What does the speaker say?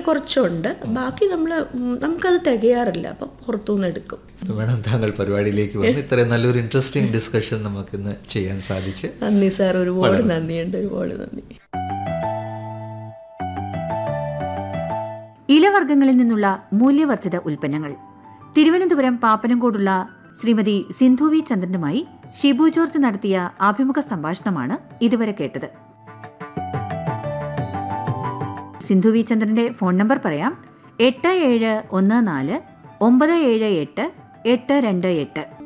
കുറച്ചുണ്ട് ബാക്കി നമ്മൾ നമുക്കത് തികയാറില്ല അപ്പം പുറത്തുനിന്ന് എടുക്കും വേണം താങ്കൾ പരിപാടിയിലേക്ക് വന്ന് ഇത്രയും നല്ലൊരു ഇൻട്രസ്റ്റിംഗ് ഡിസ്കഷൻ നമുക്കിന്ന് ചെയ്യാൻ സാധിച്ച് നന്ദി സാർ ഒരുപാട് നന്ദിയുണ്ട് ഒരുപാട് നന്ദി ഇലവർഗ്ഗങ്ങളിൽ നിന്നുള്ള മൂല്യവർദ്ധിത ഉൽപ്പന്നങ്ങൾ തിരുവനന്തപുരം പാപ്പനംകോടുള്ള ശ്രീമതി സിന്ധു വി ചന്ദ്രനുമായി ഷിബു ജോർജ് നടത്തിയ അഭിമുഖ സംഭാഷണമാണ് ഇതുവരെ കേട്ടത് സിന്ധു വി ചന്ദ്രന്റെ ഫോൺ നമ്പർ പറയാം എട്ട് ഏഴ് ഒന്ന് നാല് ഒമ്പത് ഏഴ് എട്ട് എട്ട് രണ്ട് എട്ട്